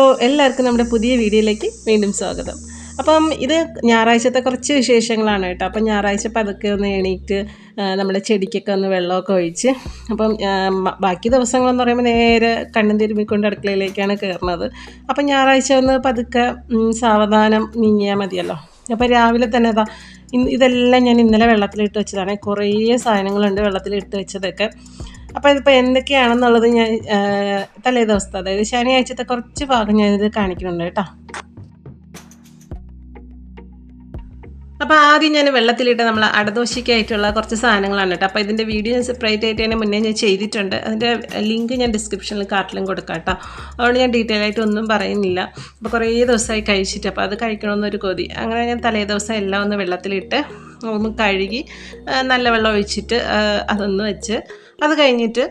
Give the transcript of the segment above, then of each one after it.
എല്ലാവർക്കും നമ്മുടെ പുതിയ വീഡിയോയിലേക്ക് വീണ്ടും സ്വാഗതം അപ്പം ഇത് ഞായറാഴ്ചത്തെ കുറച്ച് വിശേഷങ്ങളാണ് കേട്ടോ അപ്പം ഞായറാഴ്ച പതുക്കെ ഒന്ന് എണീറ്റ് ആ, നമ്മുടെ ചെടിക്കൊക്കെ ഒന്ന് വെള്ളമൊക്കെ ഒഴിച്ച് അപ്പം ആ, മ- ബാക്കി ദിവസങ്ങളെന്ന് പറയുമ്പോൾ നേരെ കണ്ണും തിരുമ്മിക്കൊണ്ട് അടുക്കളയിലേക്കാണ് കയറുന്നത് അപ്പം ഞായറാഴ്ച ഒന്ന് പതുക്കെ ഉം, സാവധാനം നീങ്ങിയാൽ മതിയല്ലോ അപ്പോൾ രാവിലെ തന്നെ അതാ ഇന്ന് ഇതെല്ലാം ഞാൻ ഇന്നലെ വെള്ളത്തിലിട്ട് വെച്ചതാണ് കുറേ സാധനങ്ങളുണ്ട് വെള്ളത്തിലിട്ട് വെച്ചതൊക്കെ അപ്പോൾ ഇതിപ്പോൾ എന്തൊക്കെയാണെന്നുള്ളത് ഞാൻ ആ, തലേ ദിവസത്തെ അതായത് ശനിയാഴ്ചത്തെ കുറച്ച് ഭാഗം ഞാനിത് കാണിക്കുന്നുണ്ട് കേട്ടോ അപ്പോൾ ആദ്യം ഞാൻ വെള്ളത്തിലിട്ട് നമ്മൾ അടദോശയ്ക്കായിട്ടുള്ള കുറച്ച് സാധനങ്ങളാണ് കേട്ടോ അപ്പോൾ ഇതിൻ്റെ വീഡിയോ ഞാൻ സെപ്പറേറ്റ് ആയിട്ട് തന്നെ മുന്നേ ഞാൻ ചെയ്തിട്ടുണ്ട് അതിൻ്റെ ലിങ്ക് ഞാൻ ഡിസ്ക്രിപ്ഷനിൽ കാർട്ടിലും കൊടുക്കാം കേട്ടോ അതുകൊണ്ട് ഞാൻ ഡീറ്റെയിൽ ആയിട്ട് ഒന്നും പറയുന്നില്ല അപ്പോൾ കുറേ ദിവസമായി കഴിച്ചിട്ട് അപ്പോൾ അത് കഴിക്കണമെന്നൊരു കൊതി അങ്ങനെ ഞാൻ തലേ ദിവസം എല്ലാം ഒന്ന് വെള്ളത്തിലിട്ട് ഒന്ന് കഴുകി ആ, നല്ല വെള്ളം ഒഴിച്ചിട്ട് ആ, അതൊന്ന് വെച്ച് അത് കഴിഞ്ഞിട്ട്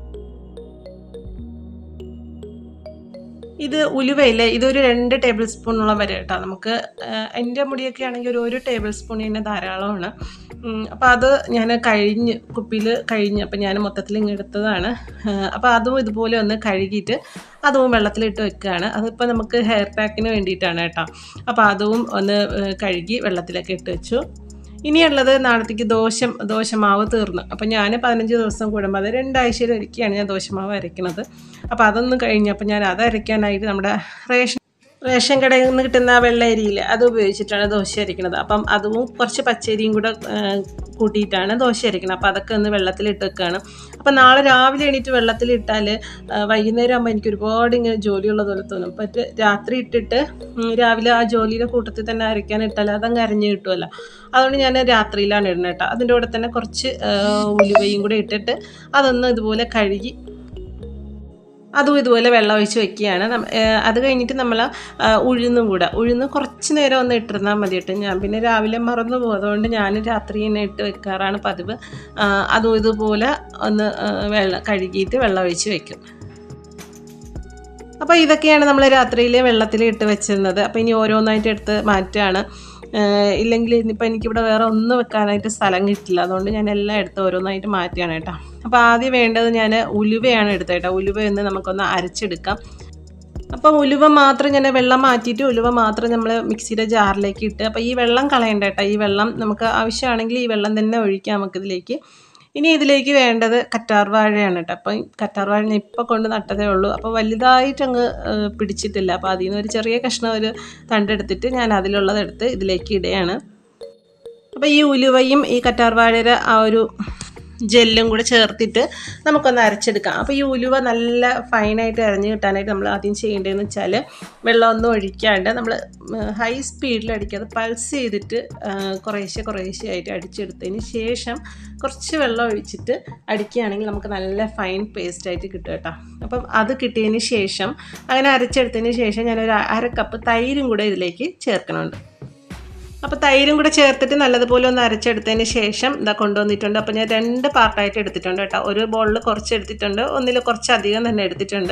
ഇത് ഉലുവയില്ലേ ഇതൊരു രണ്ട് ടേബിൾ സ്പൂണോളം വരെ കേട്ടോ നമുക്ക് ആ, എൻ്റെ മുടിയൊക്കെ ആണെങ്കിൽ ഒരു ഒരു ടേബിൾ സ്പൂൺ തന്നെ ധാരാളമാണ് അപ്പോൾ അത് ഞാൻ കഴിഞ്ഞ് കുപ്പിയിൽ കഴിഞ്ഞ് അപ്പോൾ ഞാൻ മൊത്തത്തിൽ ഇങ്ങ് എടുത്തതാണ് അപ്പോൾ അതും ഇതുപോലെ ഒന്ന് കഴുകിയിട്ട് അതും വെള്ളത്തിലിട്ട് വെക്കുകയാണ് അതിപ്പോൾ നമുക്ക് ഹെയർ പാക്കിന് വേണ്ടിയിട്ടാണ് കേട്ടോ അപ്പോൾ അതും ഒന്ന് ആ, കഴുകി വെള്ളത്തിലൊക്കെ ഇട്ട് വെച്ചു ഇനിയുള്ളത് നാളത്തേക്ക് ദോശം ദോശമാവ് തീർന്നു അപ്പം ഞാൻ പതിനഞ്ച് ദിവസം കൂടുമ്പോൾ അത് രണ്ടാഴ്ചയിൽ ഒരിക്കലാണ് ഞാൻ ദോശമാവ് അരയ്ക്കുന്നത് അപ്പോൾ അതൊന്നും കഴിഞ്ഞപ്പോൾ ഞാൻ അത് അരയ്ക്കാനായിട്ട് നമ്മുടെ റേഷൻ റേഷൻ കടയിൽ നിന്ന് കിട്ടുന്ന ആ വെള്ള അരിയില്ല അത് ഉപയോഗിച്ചിട്ടാണ് ദോശ അരയ്ക്കുന്നത് അപ്പം അതും കുറച്ച് പച്ചരിയും കൂടെ ആ, കൂട്ടിയിട്ടാണ് ദോശ അരയ്ക്കുന്നത് അപ്പോൾ അതൊക്കെ ഒന്ന് വെള്ളത്തിലിട്ട് വെക്കുകയാണ് അപ്പം നാളെ രാവിലെ എണീറ്റ് വെള്ളത്തിലിട്ടാൽ ആ, വൈകുന്നേരം ആകുമ്പോൾ എനിക്ക് ഒരുപാട് ഇങ്ങനെ ജോലിയുള്ളത് പോലെ തോന്നും പറ്റ് രാത്രി ഇട്ടിട്ട് ഉം, രാവിലെ ആ ജോലിയുടെ കൂട്ടത്തിൽ തന്നെ അരയ്ക്കാൻ ഇട്ടാൽ അതങ്ങ് അരഞ്ഞ് കിട്ടുമല്ലോ അതുകൊണ്ട് ഞാൻ രാത്രിയിലാണ് ഇടുന്നത് കേട്ടോ അതിൻ്റെ കൂടെ തന്നെ കുറച്ച് ആ, ഉലുവയും കൂടെ ഇട്ടിട്ട് അതൊന്ന് ഇതുപോലെ കഴുകി അതും ഇതുപോലെ വെള്ളം ഒഴിച്ച് വെക്കുകയാണ് നമ്മ- ഏ, അത് കഴിഞ്ഞിട്ട് നമ്മൾ ഉഴുന്നും കൂടെ ഉഴുന്ന് കുറച്ച് നേരം ഒന്ന് ഇട്ടിരുന്നാൽ മതി കേട്ടോ ഞാൻ പിന്നെ രാവിലെ മറന്നു പോകും അതുകൊണ്ട് ഞാൻ രാത്രി തന്നെ ഇട്ട് വെക്കാറാണ് പതിവ് ആ, അതും ഇതുപോലെ ഒന്ന് ആ, വെള്ളം കഴുകിയിട്ട് വെള്ളം ഒഴിച്ച് വെക്കും അപ്പോൾ ഇതൊക്കെയാണ് നമ്മൾ രാത്രിയിൽ വെള്ളത്തിൽ ഇട്ട് വെച്ചിരുന്നത് അപ്പോൾ ഇനി ഓരോന്നായിട്ട് എടുത്ത് മാറ്റുകയാണ് ഏഹ് ഇല്ലെങ്കിൽ ഇനിയിപ്പോൾ എനിക്കിവിടെ വേറെ ഒന്നും വെക്കാനായിട്ട് സ്ഥലം കിട്ടില്ല അതുകൊണ്ട് ഞാൻ എല്ലാം എടുത്ത് ഓരോന്നായിട്ട് മാറ്റുകയാണ് കേട്ടോ അപ്പോൾ ആദ്യം വേണ്ടത് ഞാൻ ഉലുവയാണ് എടുത്തത് കേട്ടോ ഉലുവ ഒന്ന് നമുക്കൊന്ന് അരച്ചെടുക്കാം അപ്പോൾ ഉലുവ മാത്രം ഞാൻ വെള്ളം മാറ്റിയിട്ട് ഉലുവ മാത്രം നമ്മൾ മിക്സിയുടെ ജാറിലേക്ക് ഇട്ട് അപ്പോൾ ഈ വെള്ളം കളയണ്ട കേട്ടോ ഈ വെള്ളം നമുക്ക് ആവശ്യമാണെങ്കിൽ ഈ വെള്ളം തന്നെ ഒഴിക്കാം നമുക്കിതിലേക്ക് ഇനി ഇതിലേക്ക് വേണ്ടത് കറ്റാർ വാഴയാണ് കേട്ടോ അപ്പം കറ്റാർ വാഴ ഞാൻ ഇപ്പോൾ കൊണ്ട് നട്ടതേ ഉള്ളൂ അപ്പോൾ വലുതായിട്ട് അങ്ങ് ഏഹ്, പിടിച്ചിട്ടില്ല അപ്പോൾ അതിൽ നിന്ന് ഒരു ചെറിയ കഷ്ണം ഒരു തണ്ടെടുത്തിട്ട് ഞാൻ അതിലുള്ളതെടുത്ത് ഇതിലേക്ക് ഇടുകയാണ് അപ്പോൾ ഈ ഉലുവയും ഈ കറ്റാർ വാഴയുടെ ആ ഒരു ജെല്ലും കൂടെ ചേർത്തിട്ട് നമുക്കൊന്ന് അരച്ചെടുക്കാം അപ്പോൾ ഈ ഉലുവ നല്ല ഫൈനായിട്ട് അരഞ്ഞ് കിട്ടാനായിട്ട് നമ്മൾ ആദ്യം ചെയ്യേണ്ടതെന്ന് വെച്ചാൽ വെള്ളമൊന്നും ഒഴിക്കാണ്ട് നമ്മൾ ഹൈ സ്പീഡിൽ അടിക്കാതെ പൾസ് ചെയ്തിട്ട് ആ, കുറേശ്ശെ കുറേശ്ശെ ആയിട്ട് അടിച്ചെടുത്തതിന് ശേഷം കുറച്ച് വെള്ളം ഒഴിച്ചിട്ട് അടിക്കുകയാണെങ്കിൽ നമുക്ക് നല്ല ഫൈൻ പേസ്റ്റ് ആയിട്ട് കിട്ടും കേട്ടോ അപ്പം അത് കിട്ടിയതിന് ശേഷം അങ്ങനെ അരച്ചെടുത്തതിന് ശേഷം ഞാനൊരു അര കപ്പ് തൈരും കൂടെ ഇതിലേക്ക് ചേർക്കണുണ്ട് അപ്പോൾ തൈരും കൂടെ ചേർത്തിട്ട് നല്ലതുപോലെ ഒന്ന് അരച്ചെടുത്തതിന് ശേഷം ഇതാ കൊണ്ടുവന്നിട്ടുണ്ട് അപ്പോൾ ഞാൻ രണ്ട് പാർട്ടായിട്ട് എടുത്തിട്ടുണ്ട് കേട്ടോ ഒരു ബോളിൽ കുറച്ച് എടുത്തിട്ടുണ്ട് ഒന്നിൽ കുറച്ച് അധികം തന്നെ എടുത്തിട്ടുണ്ട്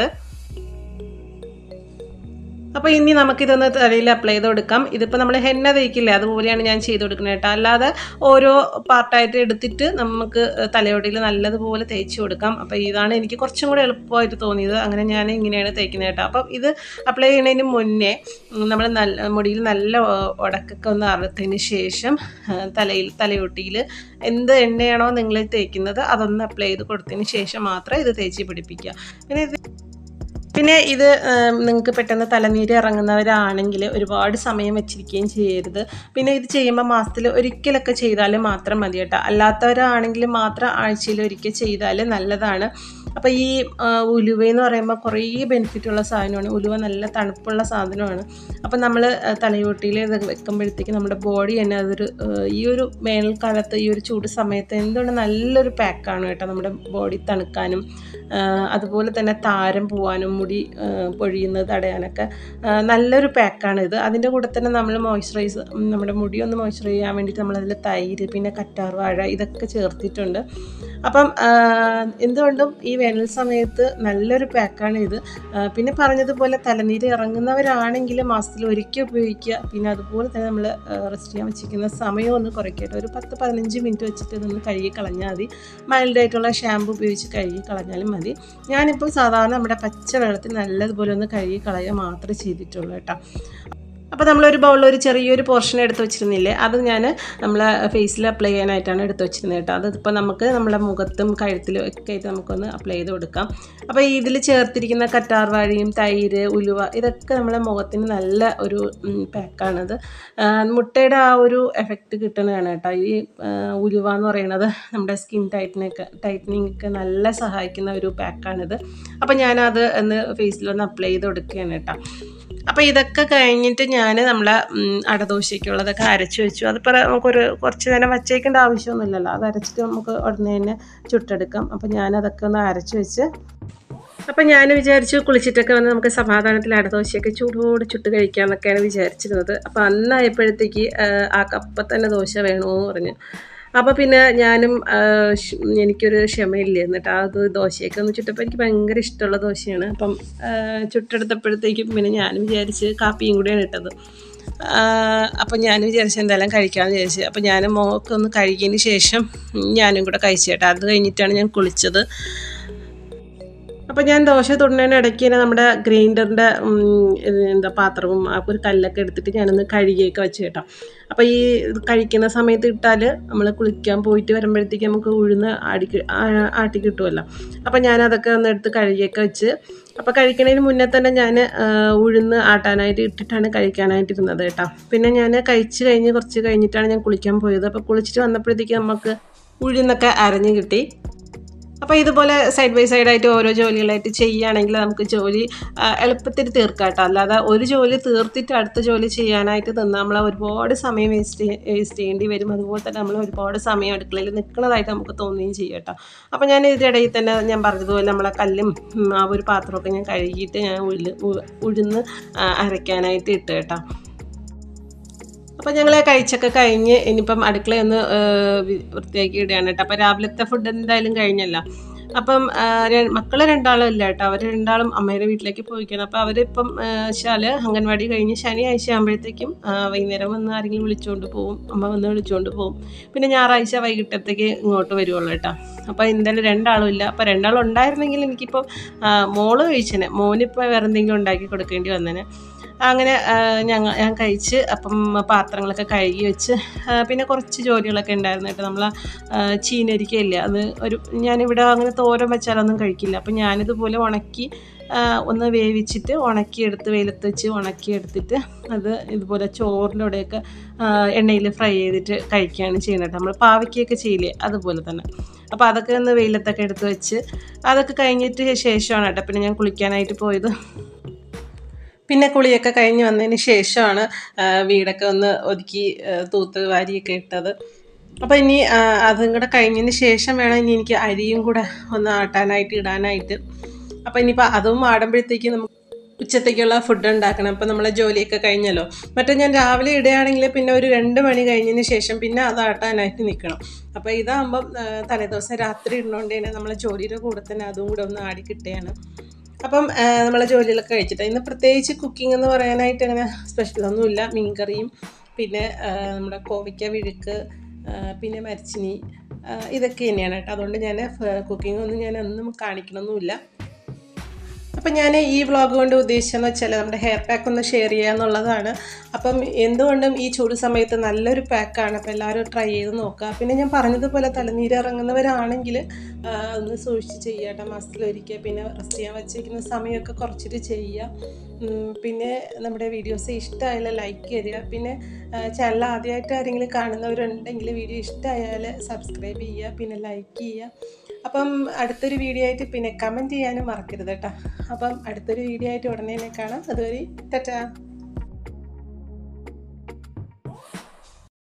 അപ്പോൾ ഇനി നമുക്കിതൊന്ന് തലയിൽ അപ്ലൈ ചെയ്ത് കൊടുക്കാം ഇതിപ്പോൾ നമ്മൾ ഹെന്ന തേക്കില്ലേ അതുപോലെയാണ് ഞാൻ ചെയ്ത് കൊടുക്കുന്നത് കേട്ടോ അല്ലാതെ ഓരോ പാർട്ടായിട്ട് എടുത്തിട്ട് നമുക്ക് തലയോട്ടിയിൽ നല്ലതുപോലെ തേച്ച് കൊടുക്കാം അപ്പോൾ ഇതാണ് എനിക്ക് കുറച്ചും കൂടെ എളുപ്പമായിട്ട് തോന്നിയത് അങ്ങനെ ഞാൻ ഇങ്ങനെയാണ് തേക്കുന്നത് കേട്ടോ അപ്പം ഇത് അപ്ലൈ ചെയ്യുന്നതിന് മുന്നേ നമ്മൾ നല്ല മുടിയിൽ നല്ല ഒ- ഉടക്കൊക്കെ ഒന്ന് അറുത്തതിന് ശേഷം ആ, തലയിൽ തലയൊട്ടിയിൽ എന്ത് എണ്ണയാണോ നിങ്ങൾ തേക്കുന്നത് അതൊന്ന് അപ്ലൈ ചെയ്ത് കൊടുത്തതിന് ശേഷം മാത്രം ഇത് തേച്ച് പിടിപ്പിക്കുക പിന്നെ ഇത് പിന്നെ ഇത് നിങ്ങൾക്ക് പെട്ടെന്ന് തലനീര് ഇറങ്ങുന്നവരാണെങ്കിൽ ഒരുപാട് സമയം വെച്ചിരിക്കുകയും ചെയ്യരുത് പിന്നെ ഇത് ചെയ്യുമ്പോൾ മാസത്തിൽ ഒരിക്കലൊക്കെ ചെയ്താൽ മാത്രം മതി കേട്ടോ അല്ലാത്തവരാണെങ്കിൽ മാത്രം ആഴ്ചയിൽ ഒരിക്കൽ ചെയ്താൽ നല്ലതാണ് അപ്പോൾ ഈ ആ, ഉലുവ എന്ന് പറയുമ്പോൾ കുറേ ബെനിഫിറ്റ് ഉള്ള സാധനമാണ് ഉലുവ നല്ല തണുപ്പുള്ള സാധനമാണ് അപ്പോൾ നമ്മൾ തലയോട്ടിയിൽ ഇത് വെക്കുമ്പോഴത്തേക്ക് നമ്മുടെ ബോഡി തന്നെ അതൊരു ആ, ഈ ഒരു വേനൽക്കാലത്ത് ഈ ഒരു ചൂട് സമയത്ത് എന്തുകൊണ്ട് നല്ലൊരു പാക്കാണ് കേട്ടോ നമ്മുടെ ബോഡി തണുക്കാനും ആ, അതുപോലെ തന്നെ താരം പോവാനും മുടി ആ, പൊഴിയുന്നത് തടയാനൊക്കെ ആ, നല്ലൊരു പാക്കാണ് ഇത് അതിൻ്റെ കൂടെ തന്നെ നമ്മൾ മോയ്സ്ചറൈസ് നമ്മുടെ മുടി ഒന്ന് മോയ്സ്ചറൈസ് ചെയ്യാൻ വേണ്ടിയിട്ട് നമ്മളതിൽ തൈര് പിന്നെ കറ്റാർ വാഴ ഇതൊക്കെ ചേർത്തിട്ടുണ്ട് അപ്പം ആ, എന്തുകൊണ്ടും ഈ വേനൽ സമയത്ത് നല്ലൊരു പാക്കാണ് ഇത് ആ, പിന്നെ പറഞ്ഞതുപോലെ തലനീര് ഇറങ്ങുന്നവരാണെങ്കിൽ മാസത്തിൽ ഒരിക്കൽ ഉപയോഗിക്കുക പിന്നെ അതുപോലെ തന്നെ നമ്മൾ റെസ്റ്റ് ചെയ്യാൻ വെച്ചിരിക്കുന്ന സമയം ഒന്ന് കുറയ്ക്കട്ടെ ഒരു പത്ത് പതിനഞ്ച് മിനിറ്റ് വെച്ചിട്ട് ഇതൊന്ന് കഴുകി കളഞ്ഞാൽ മതി മൈൽഡായിട്ടുള്ള ഷാമ്പു ഉപയോഗിച്ച് കഴുകി കളഞ്ഞാലും മതി ഞാനിപ്പോൾ സാധാരണ നമ്മുടെ പച്ച വെള്ളത്തിൽ നല്ലതുപോലെ ഒന്ന് കഴുകി കളയുക മാത്രമേ ചെയ്തിട്ടുള്ളൂ കേട്ടോ അപ്പോൾ നമ്മളൊരു ബൗളിൽ ഒരു ചെറിയൊരു പോർഷൻ എടുത്ത് വെച്ചിരുന്നില്ലേ അത് ഞാൻ നമ്മൾ ഫേസിൽ അപ്ലൈ ചെയ്യാനായിട്ടാണ് എടുത്ത് വെച്ചിരുന്നത് കേട്ടോ അതിപ്പോൾ നമുക്ക് നമ്മുടെ മുഖത്തും കഴുത്തിലും ഒക്കെ ആയിട്ട് നമുക്കൊന്ന് അപ്ലൈ ചെയ്ത് കൊടുക്കാം അപ്പോൾ ഇതിൽ ചേർത്തിരിക്കുന്ന കറ്റാർവാഴിയും തൈര് ഉലുവ ഇതൊക്കെ നമ്മുടെ മുഖത്തിന് നല്ല ഒരു പാക്കാണത് മുട്ടയുടെ ആ ഒരു എഫക്റ്റ് കിട്ടുന്നതാണ് കേട്ടോ ഈ ആ, ഉലുവ എന്ന് പറയുന്നത് നമ്മുടെ സ്കിൻ ടൈറ്റനൊക്കെ ടൈറ്റനിങ് ഒക്കെ നല്ല സഹായിക്കുന്ന ഒരു പാക്കാണിത് അപ്പോൾ ഞാനത് ഒന്ന് ഫേസിലൊന്ന് അപ്ലൈ ചെയ്ത് കൊടുക്കുകയാണ് കേട്ടോ അപ്പോൾ ഇതൊക്കെ കഴിഞ്ഞിട്ട് ഞാൻ നമ്മളെ ഉം, അടദോശയ്ക്കുള്ളതൊക്കെ അരച്ച് വെച്ചു അതിപ്പോൾ നമുക്കൊരു കുറച്ച് നേരം വച്ചേക്കേണ്ട ആവശ്യമൊന്നുമില്ലല്ലോ അത് അരച്ചിട്ട് നമുക്ക് ഉടനെ തന്നെ ചുട്ടെടുക്കാം അപ്പോൾ ഞാനതൊക്കെ ഒന്ന് അരച്ച് വെച്ച് അപ്പം ഞാൻ വിചാരിച്ചു കുളിച്ചിട്ടൊക്കെ വന്ന് നമുക്ക് സമാധാനത്തിൽ അടദോശയൊക്കെ ചൂടോട് ചുട്ട് കഴിക്കാമെന്നൊക്കെയാണ് വിചാരിച്ചിരുന്നത് അപ്പോൾ അന്നായപ്പോഴത്തേക്ക് ആ കപ്പ തന്നെ ദോശ വേണമെന്ന് പറഞ്ഞു അപ്പോൾ പിന്നെ ഞാനും ആ, ഷ്- എനിക്കൊരു ക്ഷമയില്ല എന്നിട്ട് അത് ദോശയൊക്കെ ഒന്ന് ചുട്ടപ്പോൾ എനിക്ക് ഭയങ്കര ഇഷ്ടമുള്ള ദോശയാണ് അപ്പം ആ, ചുട്ടെടുത്തപ്പോഴത്തേക്കും പിന്നെ ഞാനും വിചാരിച്ച് കാപ്പിയും കൂടിയാണ് ഇട്ടത് അപ്പം ഞാൻ വിചാരിച്ചു എന്തായാലും കഴിക്കാമെന്ന് വിചാരിച്ചു അപ്പം ഞാൻ മോൾക്ക് ഒന്ന് കഴുകിയതിന് ശേഷം ഞാനും കൂടെ കഴിച്ചു കേട്ടോ അത് കഴിഞ്ഞിട്ടാണ് ഞാൻ കുളിച്ചത് അപ്പം ഞാൻ ദോശ തൊടുന്നതിന് ഇടയ്ക്ക് തന്നെ നമ്മുടെ ഗ്രൈൻഡറിൻ്റെ എന്താ പാത്രവും ആ ഒരു കല്ലൊക്കെ എടുത്തിട്ട് ഞാനൊന്ന് കഴുകിയൊക്കെ വെച്ച് കേട്ടോ അപ്പോൾ ഈ ഇത് കഴിക്കുന്ന സമയത്ത് ഇട്ടാൽ നമ്മൾ കുളിക്കാൻ പോയിട്ട് വരുമ്പോഴത്തേക്ക് നമുക്ക് ഉഴുന്ന് ആടി കി- ആ- ആട്ടി കിട്ടുമല്ലോ അപ്പോൾ ഞാനതൊക്കെ ഒന്ന് എടുത്ത് കഴുകിയൊക്കെ വെച്ച് അപ്പോൾ കഴിക്കണതിന് മുന്നേ തന്നെ ഞാൻ ഉഴുന്ന് ആട്ടാനായിട്ട് ഇട്ടിട്ടാണ് കഴിക്കാനായിട്ടിരുന്നത് കേട്ടോ പിന്നെ ഞാൻ കഴിച്ച് കഴിഞ്ഞ് കുറച്ച് കഴിഞ്ഞിട്ടാണ് ഞാൻ കുളിക്കാൻ പോയത് അപ്പോൾ കുളിച്ചിട്ട് വന്നപ്പോഴത്തേക്ക് നമുക്ക് ഉഴുന്നൊക്കെ അരഞ്ഞ് കിട്ടി അപ്പോൾ ഇതുപോലെ സൈഡ് ബൈ സൈഡായിട്ട് ഓരോ ജോലികളായിട്ട് ചെയ്യുകയാണെങ്കിൽ നമുക്ക് ജോലി ആ, എളുപ്പത്തിൽ തീർക്കാം കേട്ടോ അല്ലാതെ ഒരു ജോലി തീർത്തിട്ട് അടുത്ത ജോലി ചെയ്യാനായിട്ട് നിന്ന് നമ്മൾ ഒരുപാട് സമയം വേസ്റ്റ് വേസ്റ്റ് ചെയ്യേണ്ടി വരും അതുപോലെ തന്നെ നമ്മൾ ഒരുപാട് സമയം അടുക്കളയിൽ നിൽക്കുന്നതായിട്ട് നമുക്ക് തോന്നുകയും ചെയ്യും കേട്ടോ അപ്പോൾ ഞാൻ ഇതിനിടയിൽ തന്നെ ഞാൻ പറഞ്ഞതുപോലെ നമ്മളെ കല്ലും ഉം, ആ ഒരു പാത്രമൊക്കെ ഞാൻ കഴുകിയിട്ട് ഞാൻ ഉഴു ഉ- ഉഴുന്ന് ആ, അരയ്ക്കാനായിട്ട് ഇട്ട് കേട്ടോ അപ്പം ഞങ്ങൾ കഴിച്ചൊക്കെ കഴിഞ്ഞ് ഇനിയിപ്പം അടുക്കളയൊന്ന് വൃത്തിയാക്കി ഇടുകയാണ് കേട്ടോ അപ്പം രാവിലത്തെ ഫുഡ് എന്തായാലും കഴിഞ്ഞല്ലോ അപ്പം മക്കൾ രണ്ടാളും ഇല്ല കേട്ടോ അവർ രണ്ടാളും അമ്മയുടെ വീട്ടിലേക്ക് പോയിക്കണം അപ്പോൾ അവരിപ്പം വെച്ചാൽ അംഗൻവാടി കഴിഞ്ഞ് ശനിയാഴ്ച ആകുമ്പോഴത്തേക്കും ആ, വൈകുന്നേരം വന്ന് ആരെങ്കിലും വിളിച്ചുകൊണ്ട് പോകും അമ്മ വന്ന് വിളിച്ചുകൊണ്ട് പോകും പിന്നെ ഞായറാഴ്ച വൈകിട്ടത്തേക്ക് ഇങ്ങോട്ട് വരുവുള്ളൂ കേട്ടോ അപ്പോൾ എന്തായാലും രണ്ടാളും ഇല്ല അപ്പോൾ രണ്ടാളും ഉണ്ടായിരുന്നെങ്കിൽ എനിക്കിപ്പോൾ ആ, മോള് കഴിച്ചേനെ മോനിപ്പോൾ വേറെ എന്തെങ്കിലും ഉണ്ടാക്കി കൊടുക്കേണ്ടി വന്നേനെ അങ്ങനെ ഞങ്ങൾ ഞാൻ കഴിച്ച് അപ്പം പാത്രങ്ങളൊക്കെ കഴുകി വെച്ച് ആ, പിന്നെ കുറച്ച് ജോലികളൊക്കെ ഉണ്ടായിരുന്നു കേട്ടോ നമ്മൾ ചീനരിക്കയില്ലേ അത് ഒരു ഞാനിവിടെ അങ്ങനെ തോരൻ വെച്ചാലൊന്നും കഴിക്കില്ല അപ്പം ഞാനിതുപോലെ ഉണക്കി ആ, ഒന്ന് വേവിച്ചിട്ട് ഉണക്കിയെടുത്ത് വെയിലത്ത് വെച്ച് ഉണക്കിയെടുത്തിട്ട് അത് ഇതുപോലെ ചോറിൻ്റെ കൂടെയൊക്കെ എണ്ണയിൽ ഫ്രൈ ചെയ്തിട്ട് കഴിക്കുകയാണ് ചെയ്യുന്നത് കേട്ടോ. നമ്മൾ പാവയ്ക്കൊക്കെ ചെയ്യില്ലേ അതുപോലെ തന്നെ അപ്പോൾ അതൊക്കെ ഒന്ന് വെയിലത്തൊക്കെ എടുത്ത് വെച്ച് അതൊക്കെ കഴിഞ്ഞിട്ട് ശേഷമാണ് കേട്ടോ പിന്നെ ഞാൻ കുളിക്കാനായിട്ട് പോയത് പിന്നെ കുളിയൊക്കെ കഴിഞ്ഞ് വന്നതിന് ശേഷമാണ് ആ, വീടൊക്കെ ഒന്ന് ഒതുക്കി ആ, തൂത്ത് വാരിയൊക്കെ ഇട്ടത് അപ്പോൾ ഇനി ആ, അതും കൂടെ കഴിഞ്ഞതിന് ശേഷം വേണം ഇനി എനിക്ക് അരിയും കൂടെ ഒന്ന് ആട്ടാനായിട്ട് ഇടാനായിട്ട് അപ്പോൾ ഇനിയിപ്പോൾ അതും ആടുമ്പോഴത്തേക്ക് നമുക്ക് ഉച്ചത്തേക്കുള്ള ഫുഡ് ഉണ്ടാക്കണം അപ്പോൾ നമ്മളെ ജോലിയൊക്കെ കഴിഞ്ഞല്ലോ മറ്റേ ഞാൻ രാവിലെ ഇടുകയാണെങ്കിൽ പിന്നെ ഒരു രണ്ട് മണി കഴിഞ്ഞതിന് ശേഷം പിന്നെ അത് ആട്ടാനായിട്ട് നിൽക്കണം അപ്പോൾ ഇതാകുമ്പം ആ, തലേദിവസം രാത്രി ഇടുന്നതുകൊണ്ട് തന്നെ നമ്മളെ ജോലിയുടെ കൂടെ തന്നെ അതും കൂടെ ഒന്ന് ആടി കിട്ടുകയാണ് അപ്പം ആ, നമ്മളെ ജോലികളൊക്കെ കഴിച്ചിട്ട് ഇന്ന് പ്രത്യേകിച്ച് കുക്കിംഗ് എന്ന് പറയാനായിട്ട് അങ്ങനെ സ്പെഷ്യലൊന്നുമില്ല മീൻകറിയും പിന്നെ ആ, നമ്മുടെ കോവയ്ക്ക വിഴുക്ക് ആ, പിന്നെ മരച്ചിനി ആ, ഇതൊക്കെ തന്നെയാണ് കേട്ടോ അതുകൊണ്ട് ഞാൻ കുക്കിംഗ് ഒന്നും ഞാൻ ഒന്നും കാണിക്കണമൊന്നുമില്ല അപ്പം ഞാൻ ഈ വ്ളോഗ് കൊണ്ട് ഉദ്ദേശിച്ചതെന്ന് വെച്ചാൽ നമ്മുടെ ഹെയർ പാക്ക് ഒന്ന് ഷെയർ ചെയ്യുക എന്നുള്ളതാണ് അപ്പം എന്തുകൊണ്ടും ഈ ചൂട് സമയത്ത് നല്ലൊരു പാക്കാണ് അപ്പോൾ എല്ലാവരും ട്രൈ ചെയ്ത് നോക്കുക പിന്നെ ഞാൻ പറഞ്ഞതുപോലെ തലനീര് ഇറങ്ങുന്നവരാണെങ്കിൽ ആ, ഒന്ന് സൂക്ഷിച്ച് ചെയ്യുക കേട്ടോ മാസത്തിലൊരിക്കൽ പിന്നെ റെസ്റ്റ് ചെയ്യാൻ വെച്ചിരിക്കുന്ന സമയമൊക്കെ കുറച്ചിട്ട് ചെയ്യുക ഉം, പിന്നെ നമ്മുടെ വീഡിയോസ് ഇഷ്ടമായാൽ ലൈക്ക് തരിക പിന്നെ ചാനൽ ആദ്യമായിട്ട് ആരെങ്കിലും കാണുന്നവരുണ്ടെങ്കിൽ വീഡിയോ ഇഷ്ടമായാൽ സബ്സ്ക്രൈബ് ചെയ്യുക പിന്നെ ലൈക്ക് ചെയ്യുക അപ്പം അടുത്തൊരു വീഡിയോ ആയിട്ട് പിന്നെ കമൻറ്റ് ചെയ്യാനും മറക്കരുത് കേട്ടോ അപ്പം അടുത്തൊരു വീഡിയോ ആയിട്ട് ഉടനെ തന്നെ കാണാം അതുവരെ ടാറ്റാ